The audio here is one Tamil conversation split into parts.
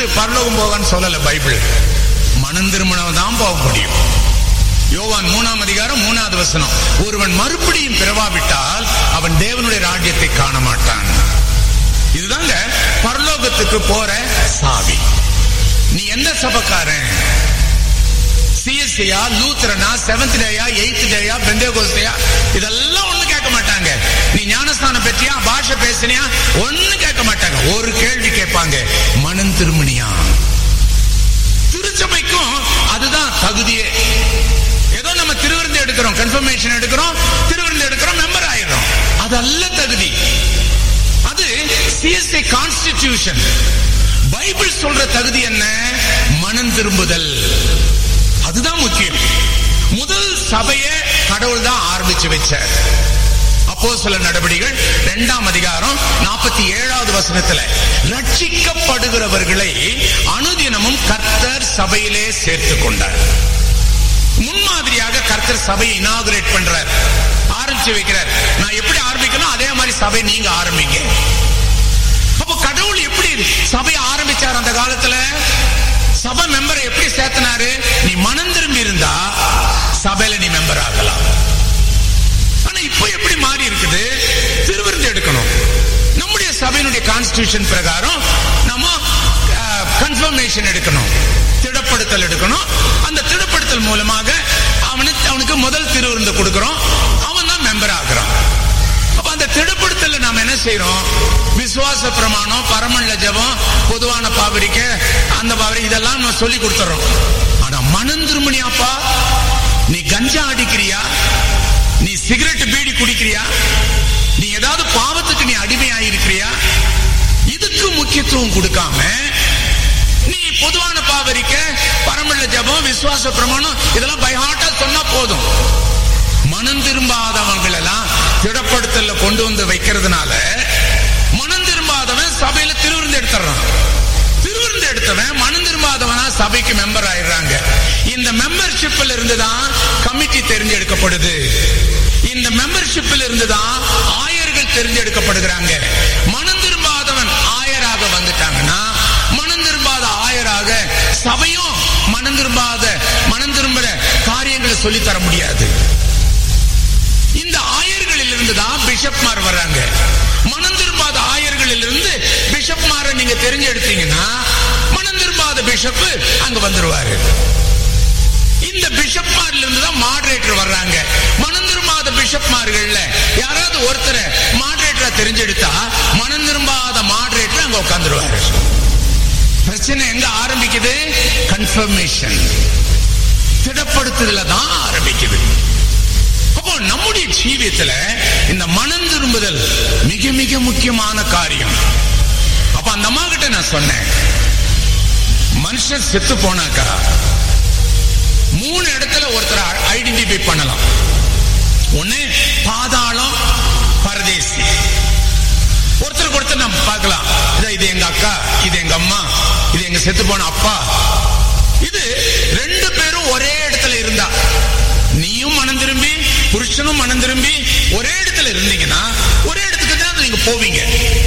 பரலோகம் போகன்னு சொல்லல பைபிள் மனம் திருமணம் தான் போக முடியும் யோவான் மூணாம் அதிகாரம் மூணாவது வசனம் ஒருவன் மறுபடியும் பிறவாவிட்டால் அவன் தேவனுடைய ராஜ்யத்தை காண மாட்டான் இதுதாங்க பரலோகத்துக்கு போற சாவி நீ எந்த சபக்காரன் சிஎஸ்சியா லூத்ரனா செவன்த் டேயா எயித் டேயா பெந்தேகோஸ்தையா இதெல்லாம் ஒண்ணு கேட்க மாட்டாங்க நீ ஞானஸ்தானம் பெற்றியா பாஷை பேசினியா ஒண்ணு கேட்க மாட்டாங்க ஒரு கேள்வி கேட்பாங்க மனம் திருமணியா திருச்சபைக்கும் அதுதான் தகுதியே ஏதோ நம்ம திருவிருந்து எடுக்கிறோம் கன்ஃபர்மேஷன் எடுக்கிறோம் திருவிருந்து எடுக்கிறோம் மெம்பர் ஆயிடுறோம் அது அல்ல தகுதி அது சிஎஸ்ஐ கான்ஸ்டிடியூஷன் பைபிள் சொல்ற தகுதி என்ன மனம் திரும்புதல் அதுதான் முக்கியம் முதல் சபையை கடவுள் தான் ஆரம்பிச்சு வச்சார் அப்போ சில நடவடிக்கைகள் இரண்டாம் அதிகாரம் நாற்பத்தி ஏழாவது வசனத்துல ரட்சிக்கப்படுகிறவர்களை அனுதினமும் கர்த்தர் சபையிலே சேர்த்து கொண்டார் முன்மாதிரியாக கர்த்தர் சபையை இனாகுரேட் பண்றார் ஆரம்பிச்சு வைக்கிறார் நான் எப்படி ஆரம்பிக்கணும் அதே மாதிரி சபை நீங்க ஆரம்பிங்க அப்போ கடவுள் எப்படி சபையை ஆரம்பிச்சார் அந்த காலத்துல சபை மெம்பரை எப்படி சேர்த்தனாரு நீ மனம் திரும்பி இருந்தா சபையில நீ மெம்பர் ஆகலாம் ஆனா இப்போ எப்படி மாறி இருக்குது திருவிருந்து எடுக்கணும் நம்முடைய சபையினுடைய கான்ஸ்டிடியூஷன் பிரகாரம் நம்ம கன்ஃபர்மேஷன் எடுக்கணும் திடப்படுத்தல் எடுக்கணும் அந்த திடப்படுத்தல் மூலமாக அவனுக்கு அவனுக்கு முதல் திருவிருந்து கொடுக்கிறோம் அவன் தான் மெம்பர் ஆகிறான் அப்ப அந்த திடப்படுத்தல நாம என்ன செய்யறோம் விசுவாச பிரமாணம் பரமல்ல ஜபம் பொதுவான பாவரிக்க அந்த பாவரி இதெல்லாம் நம்ம சொல்லி கொடுத்துறோம் ஆனா மனம் திருமணியாப்பா நீ கஞ்சா அடிக்கிறியா நீ சிகரெட் பீடி குடிக்கிறியா நீ ஏதாவது பாவத்துக்கு நீ அடிமையாயிருக்கிறியா இதுக்கு முக்கியத்துவம் கொடுக்காம நீ பொதுவான பாவரிக்க பரமல்ல ஜபம் விசுவாச பிரமாணம் இதெல்லாம் பைஹாட்டா சொன்னா போதும் மனம் திரும்பாதவங்கள் எல்லாம் திடப்படுத்தல கொண்டு வந்து வைக்கிறதுனால மனம் திரும்பாதவன் சபையில திருவிருந்து எடுத்துறான் திருவிருந்து எடுத்தவன் மனம் திரும்பாதவனா சபைக்கு மெம்பர் ஆயிடுறாங்க இந்த மெம்பர்ஷிப்ல இருந்துதான் கமிட்டி தெரிஞ்செடுக்கப்படுது இந்த மெம்பர்ஷிப்ல இருந்துதான் ஆயர்கள் தெரிஞ்செடுக்கப்படுகிறாங்க மனம் திரும்பாதவன் ஆயராக வந்துட்டாங்கன்னா மனம் திரும்பாத ஆயராக சபையும் மனம் திரும்பாத மனம் திரும்புற காரியங்களை சொல்லி தர முடியாது இந்த ஆயர்களில் இருந்து தான் பிஷப்மார் வர்றாங்க மனம் திரும்பாத ஆயர்களில் இருந்து பிஷப்மாரை நீங்க தெரிஞ்சு எடுத்தீங்கன்னா மனம் திரும்பாத பிஷப் அங்க வந்துருவாரு இந்த பிஷப்மார்ல இருந்து தான் மாடரேட்டர் வர்றாங்க மனம் திரும்பாத பிஷப்மார்கள்ல யாராவது ஒருத்தரை மாடரேட்டரா தெரிஞ்செடுத்தா மனம் திரும்பாத மாடரேட்டர் அங்க உட்காந்துருவாரு பிரச்சனை எங்க ஆரம்பிக்குது கன்ஃபர்மேஷன் திடப்படுத்துதல தான் ஆரம்பிக்குது அப்போ நம்முடைய ஜீவியத்துல இந்த மனம் திரும்புதல் மிக மிக முக்கியமான காரியம் அப்ப அந்த அம்மா கிட்ட நான் சொன்னேன் மனுஷன் செத்து போனாக்கா மூணு இடத்துல ஒருத்தர் ஐடென்டிஃபை பண்ணலாம் ஒண்ணு பாதாளம் பரதேசி ஒருத்தருக்கு ஒருத்தர் நம்ம பார்க்கலாம் இது எங்க அக்கா இது எங்க அம்மா இது எங்க செத்து போன அப்பா இது ரெண்டு பேரும் ஒரே இடத்துல இருந்தா நீயும் மனம் திரும்பி புருஷனும் மனம் திரும்பி ஒரே இடத்துல இருந்தீங்கன்னா ஒரே இடத்துக்கு தான் நீங்க போவீங்க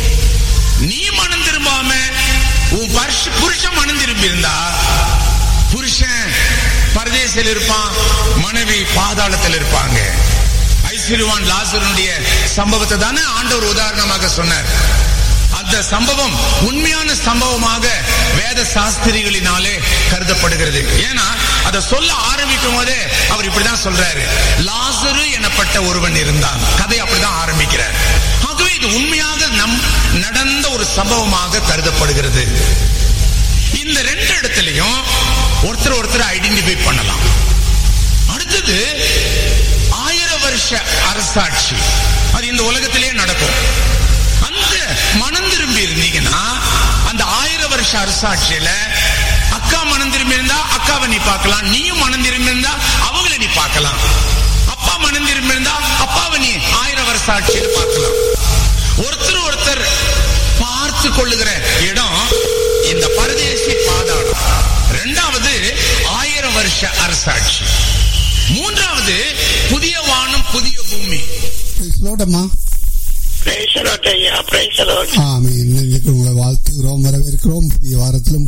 நீ மனம் திரும்பாம உன் புருஷன் மனம் திரும்பி இருந்தா புருஷன் பரதேசில் இருப்பான் மனைவி பாதாளத்தில் இருப்பாங்க ஐஸ்வர்யவான் லாசருடைய சம்பவத்தை தானே ஆண்டவர் உதாரணமாக சொன்னார் அந்த சம்பவம் உண்மையான சம்பவமாக வேத சாஸ்திரிகளினாலே கருதப்படுகிறது ஏன்னா அதை சொல்ல ஆரம்பிக்கும் போதே அவர் இப்படிதான் சொல்றாரு லாசரு எனப்பட்ட ஒருவன் இருந்தான் கதை அப்படிதான் ஆரம்பிக்கிறார் ஆகவே இது உண்மையாக நம் நடந்த ஒரு சம்பவமாக கருதப்படுகிறது இந்த ரெண்டு இடத்துலையும் ஒருத்தர் ஒருத்தர் ஐடென்டிஃபை பண்ணலாம் அடுத்தது ஆயிரம் வருஷ அரசாட்சி அது இந்த உலகத்திலே நடக்கும் அந்த மனம் திரும்பி இருந்தீங்கன்னா அந்த ஆயிரம் வருஷ அரசாட்சியில அக்கா மனம் திரும்பி இருந்தா அக்காவை நீ பார்க்கலாம் நீயும் மனம் திரும்பி இருந்தா அவங்கள நீ பார்க்கலாம் அப்பா மனம் திரும்பி இருந்தா அப்பாவை நீ ஆயிரம் வருஷ ஆட்சியில பார்க்கலாம் ஒருத்தர் ஒருத்தர் பார்த்து கொள்ளுகிற இடம் இந்த பரதேசி பாதாளம் இரண்டாவது ஆயிரம் வருஷ அரசாட்சி மூன்றாவது புதிய வானம் புதிய பூமி அம்மா பிரைஸ் ஐயா பிரைஸ் ஆமீன் உங்களை வாழ்த்துகிறோம் வரவேற்கிறோம் புதிய வாரத்திலும்